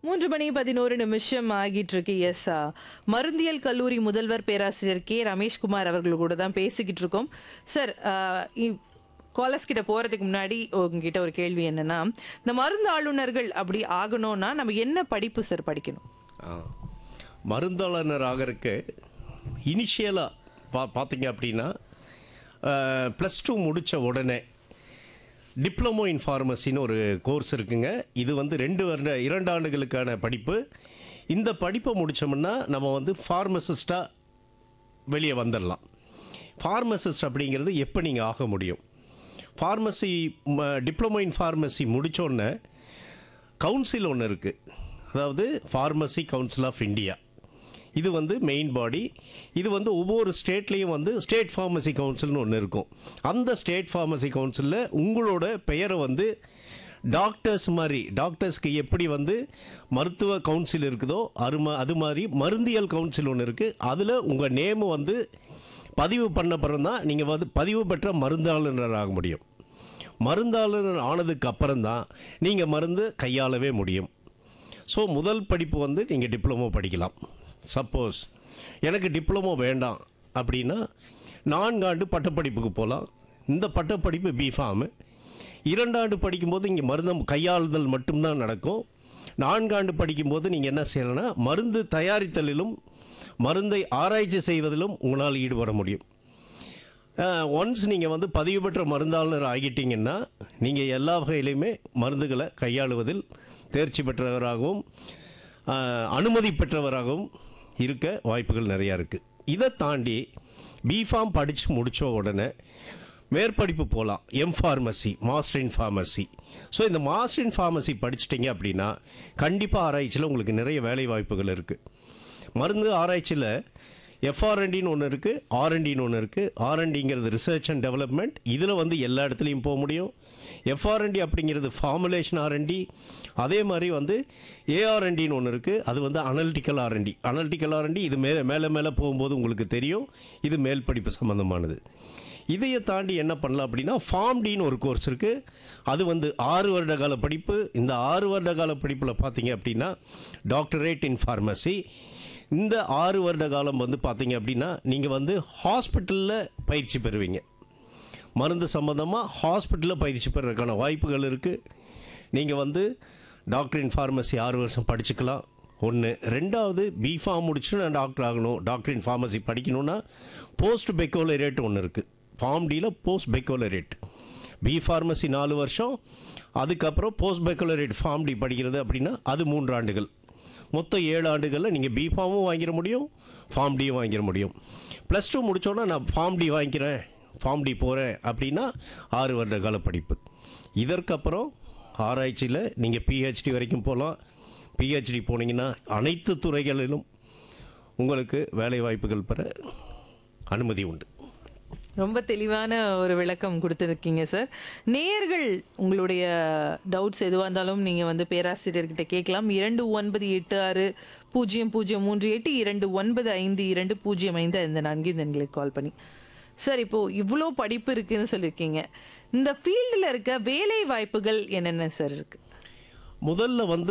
மூன்று மணி பதினோரு நிமிஷம் ஆகிட்டு இருக்கு எஸ் மருந்தியல் கல்லூரி முதல்வர் பேராசிரியர் கே ரமேஷ்குமார் அவர்கள் கூட தான் பேசிக்கிட்டு இருக்கோம் சார் காலர்ஸ் கிட்ட போறதுக்கு முன்னாடி உங்ககிட்ட ஒரு கேள்வி என்னன்னா இந்த மருந்து ஆளுநர்கள் அப்படி ஆகணும்னா நம்ம என்ன படிப்பு சார் படிக்கணும் ஆ. மருந்தாளர் ஆகிறதுக்கு இனிஷியலாக பா பார்த்தீங்க அப்படின்னா ப்ளஸ் டூ முடித்த உடனே டிப்ளமோ இன் ஃபார்மசின்னு ஒரு கோர்ஸ் இருக்குங்க இது வந்து ரெண்டு வருட இரண்டு ஆண்டுகளுக்கான படிப்பு இந்த படிப்பை முடித்தோம்னா நம்ம வந்து ஃபார்மசிஸ்ட்டாக வெளியே வந்துடலாம் ஃபார்மசிஸ்ட் அப்படிங்கிறது எப்போ நீங்கள் ஆக முடியும் ஃபார்மசி டிப்ளமோ இன் ஃபார்மசி முடித்தோடனே கவுன்சில் ஒன்று இருக்குது அதாவது ஃபார்மசி கவுன்சில் ஆஃப் இந்தியா இது வந்து மெயின் பாடி இது வந்து ஒவ்வொரு ஸ்டேட்லேயும் வந்து ஸ்டேட் ஃபார்மசி கவுன்சில்னு ஒன்று இருக்கும் அந்த ஸ்டேட் ஃபார்மசி கவுன்சிலில் உங்களோட பெயரை வந்து டாக்டர்ஸ் மாதிரி டாக்டர்ஸ்க்கு எப்படி வந்து மருத்துவ கவுன்சில் இருக்குதோ அருமா அது மாதிரி மருந்தியல் கவுன்சில் ஒன்று இருக்குது அதில் உங்கள் நேமு வந்து பதிவு பண்ண பிறகு தான் நீங்கள் வந்து பதிவு பெற்ற மருந்தாளுநர் ஆக முடியும் மருந்தாளுநர் ஆனதுக்கு அப்புறம் தான் நீங்கள் மருந்து கையாளவே முடியும் ஸோ முதல் படிப்பு வந்து நீங்கள் டிப்ளமோ படிக்கலாம் சப்போஸ் எனக்கு டிப்ளமோ வேண்டாம் அப்படின்னா நான்காண்டு பட்டப்படிப்புக்கு போகலாம் இந்த பட்டப்படிப்பு பிஃபார்மு இரண்டாண்டு படிக்கும்போது இங்கே மருந்தம் கையாளுதல் மட்டும்தான் நடக்கும் நான்காண்டு படிக்கும்போது நீங்கள் என்ன செய்யணும்னா மருந்து தயாரித்தலிலும் மருந்தை ஆராய்ச்சி செய்வதிலும் உங்களால் ஈடுபட முடியும் ஒன்ஸ் நீங்கள் வந்து பதிவு பெற்ற மருந்தாளுநர் ஆகிட்டீங்கன்னா நீங்கள் எல்லா வகையிலையுமே மருந்துகளை கையாளுவதில் தேர்ச்சி பெற்றவராகவும் அஹ், அனுமதி பெற்றவராகவும் இருக்க வாய்ப்புகள் நிறையா இருக்குது இதை தாண்டி பிஃபார்ம் படித்து முடித்த உடனே மேற்படிப்பு போகலாம் M pharmacy master in pharmacy so இந்த மாஸ்டர் இன் ஃபார்மசி படிச்சிட்டிங்க அப்படின்னா கண்டிப்பாக ஆராய்ச்சியில் உங்களுக்கு நிறைய வேலை வாய்ப்புகள் இருக்குது மருந்து ஆராய்ச்சியில் எஃப்ஆர்என்டின்னு ஒன்று இருக்குது ஆர்என்டின்னு ஒன்று இருக்குது ஆர்என்டிங்கிறது ரிசர்ச் அண்ட் டெவலப்மெண்ட் இதில் வந்து எல்லா இடத்துலையும் போக முடியும் எஃப்ஆர்என்டி அப்படிங்கிறது ஃபார்முலேஷன் ஆர்என்டி அதே மாதிரி வந்து ஏஆர்என்டின்னு ஒன்று இருக்குது அது வந்து அனலிட்டிக்கல் ஆர்என்டி அனலிட்டிக்கல் ஆர்என்டி இது மேலே மேலே மேலே போகும்போது உங்களுக்கு தெரியும் இது மேல் படிப்பு சம்மந்தமானது இதையை தாண்டி என்ன பண்ணலாம் அப்படின்னா ஃபார்ம் டின்னு ஒரு கோர்ஸ் இருக்குது அது வந்து ஆறு வருட கால படிப்பு இந்த ஆறு வருட கால படிப்பில் பார்த்தீங்க அப்படின்னா டாக்டரேட் இன் ஃபார்மசி இந்த ஆறு வருட காலம் வந்து பார்த்தீங்க அப்படின்னா நீங்கள் வந்து ஹாஸ்பிட்டலில் பயிற்சி பெறுவீங்க மருந்து சம்மந்தமாக ஹாஸ்பிட்டலில் பயிற்சி பெறதுக்கான வாய்ப்புகள் இருக்குது நீங்கள் வந்து டாக்டர் இன் ஃபார்மசி ஆறு வருஷம் படிச்சுக்கலாம் ஒன்று ரெண்டாவது பிஃபார்ம் முடிச்சுட்டு நான் டாக்டர் ஆகணும் டாக்டர் இன் ஃபார்மசி படிக்கணும்னா போஸ்ட் பெக்கோலரேட் ஒன்று இருக்குது ஃபார்ம் டியில் போஸ்ட் பெக்கோலரேட் பி ஃபார்மசி நாலு வருஷம் அதுக்கப்புறம் போஸ்ட் பெக்கோலரேட் ஃபார்ம் டி படிக்கிறது அப்படின்னா அது மூன்று ஆண்டுகள் மொத்தம் ஏழு ஆண்டுகளில் நீங்கள் பிஃபார்மும் வாங்கிட முடியும் ஃபார்ம் டியும் வாங்கிட முடியும் ப்ளஸ் டூ முடித்தோன்னா நான் ஃபார்ம் டி வாங்கிக்கிறேன் ஃபார்ம் டி போகிறேன் அப்படின்னா ஆறு வருட கால படிப்பு இதற்கப்புறம் ஆராய்ச்சியில் நீங்கள் பிஹெச்டி வரைக்கும் போகலாம் பிஹெச்டி போனீங்கன்னா அனைத்து துறைகளிலும் உங்களுக்கு வேலை வாய்ப்புகள் பெற அனுமதி உண்டு ரொம்ப தெளிவான ஒரு விளக்கம் கொடுத்துருக்கீங்க சார் நேயர்கள் உங்களுடைய டவுட்ஸ் எதுவாக இருந்தாலும் நீங்கள் வந்து பேராசிரியர்கிட்ட கேட்கலாம் இரண்டு ஒன்பது எட்டு ஆறு பூஜ்ஜியம் பூஜ்ஜியம் மூன்று எட்டு இரண்டு ஒன்பது ஐந்து இரண்டு பூஜ்ஜியம் ஐந்து இந்த நான்கு இந்த எண்களுக்கு கால் பண்ணி சார் இப்போ இவ்வளோ படிப்பு இருக்குன்னு சொல்லியிருக்கீங்க இந்த ஃபீல்டில் இருக்க வேலை வாய்ப்புகள் என்னென்ன சார் இருக்கு முதல்ல வந்து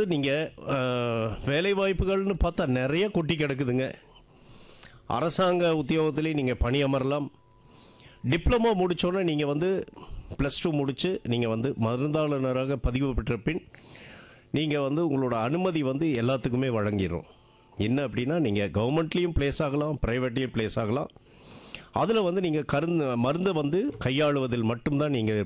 நீங்கள் வேலை வாய்ப்புகள்னு பார்த்தா நிறைய கொட்டி கிடக்குதுங்க அரசாங்க உத்தியோகத்திலே நீங்கள் பணியமரலாம் டிப்ளமோ முடித்தோன்னே நீங்கள் வந்து ப்ளஸ் டூ முடித்து நீங்கள் வந்து மருந்தாளுநராக பதிவு பெற்ற பின் நீங்கள் வந்து உங்களோட அனுமதி வந்து எல்லாத்துக்குமே வழங்கிடும் என்ன அப்படின்னா நீங்கள் கவர்மெண்ட்லேயும் ப்ளேஸ் ஆகலாம் ப்ரைவேட்லேயும் ப்ளேஸ் ஆகலாம் அதில் வந்து நீங்கள் கருந்து மருந்தை வந்து கையாளுவதில் மட்டும்தான் நீங்கள்